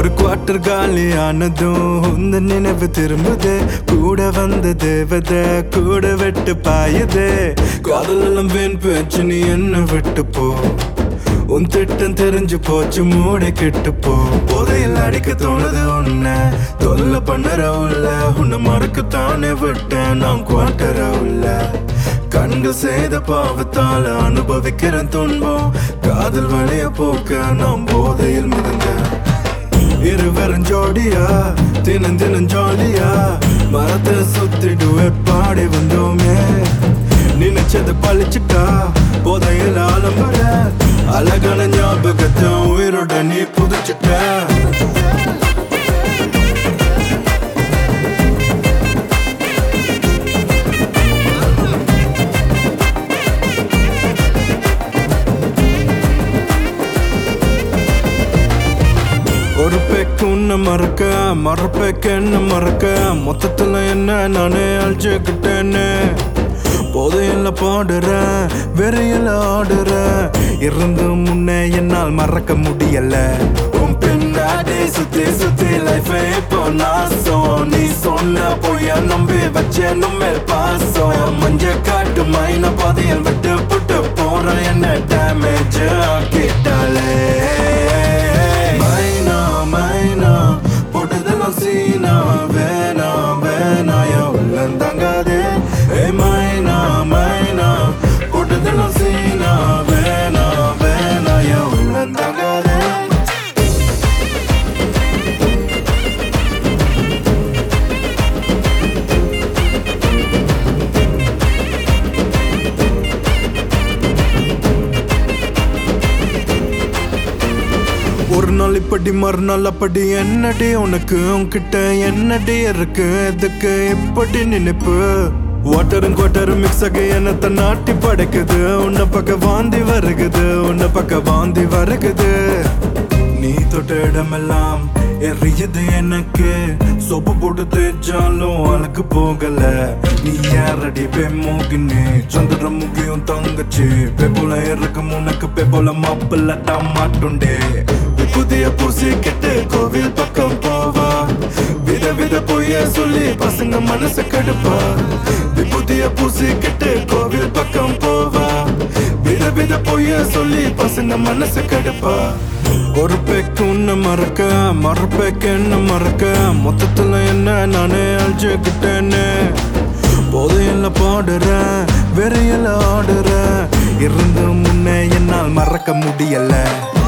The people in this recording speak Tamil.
ஒரு குவார்டர் காலி ஆனதும் உந்த நினைவு திரும்புது கூட வந்த தேவதை கூட விட்டு பாயுது காதலெல்லாம் வீண் பேச்சு நீ என்ன விட்டு போ உன் திட்டம் தெரிஞ்சு போச்சு மூட கெட்டு போ போதையில் அடிக்க தோணுது உன்னை தொல்லை பண்ணுற உள்ள உன்னை மறக்கத்தானே விட்டேன் நான் குவார்டர உள்ள கண்கள் செய்த பாவத்தால அனுபவிக்கிற துன்பம் காதல் வழிய போக்க நாம் போதையில் மிதந்தேன் இருவரும் ஜோடியா தினம் தினம் ஜாலியா மரத்தை சுத்திடுவே பாடி வந்தோமே நினைச்சது பழிச்சுட்டா போதையில் ஆலம்பர அழகான ஞாபகத்தை உயிரோட நீ புதிச்சுட்ட ஒரு பேக்கு உன்னை மறக்க மறப்பேக்கு என்ன மறக்க மொத்தத்துல என்ன நானே அழிச்சுக்கிட்டேன்னு போதையில பாடுறேன் வெறையில ஆடுறேன் இருந்து முன்னே என்னால் மறக்க முடியல உன் பின்னாடி சுத்தி சுத்தி லைஃப் இப்போ நாசம் நீ சொன்ன பொய்ய நம்பி வச்சேன் மேல் பாசம் மஞ்ச காட்டு மைன பாதையில் விட்டு புட்டு போறேன் என்ன டேமேஜ் ஆக்கிட்டாலே மைனா மைனா போட்டதெல்லாம் சீனா வேணா வேணா என் உள்ளம் தங்காதே ஏ மைனா மைனா போட்டதெல்லாம் சீனா வேணா வேணா என் உள்ளம் தங்காதே ஒரு நாள் இப்படி மறுநாள் அப்படி என்னடி உனக்கு உன்கிட்ட என்னடி இருக்கு எதுக்கு இப்படி நினைப்பு வாட்டரும் குவாட்டரும் மிக்ஸ் ஆகி என்னத்த நாட்டி படைக்குது உன்னை பக்க வாந்தி வருகுது உன்னை பக்க வாந்தி வருகுது நீ தொட்ட இடமெல்லாம் எரியுது எனக்கு சொப்பு போட்டு தேய்ச்சாலும் அழகு போகல நீ யாரடி பெம்மோகினே சந்திர முகியும் தங்கச்சி பெபோல இருக்கும் உனக்கு பெபோல மாப்பிள்ள மாட்டுண்டே புதிய பூசி கெட்டு கோவில் பக்கம் போவா வித வித பொய்ய சொல்லி பசங்க மனச கடுப்பா புதிய பூசி கெட்டு கோவில் பக்கம் போவா வித வித பொய்ய சொல்லி பசங்க மனச கடுப்பா ஒரு பேக்கு உன்னை மறக்க மறுபேக்கு என்ன மறக்க மொத்தத்துல என்ன நானே அழிச்சுக்கிட்டேன்னு போதையில பாடுறேன் வெறையில ஆடுறேன் இருந்து முன்னே என்னால் மறக்க முடியல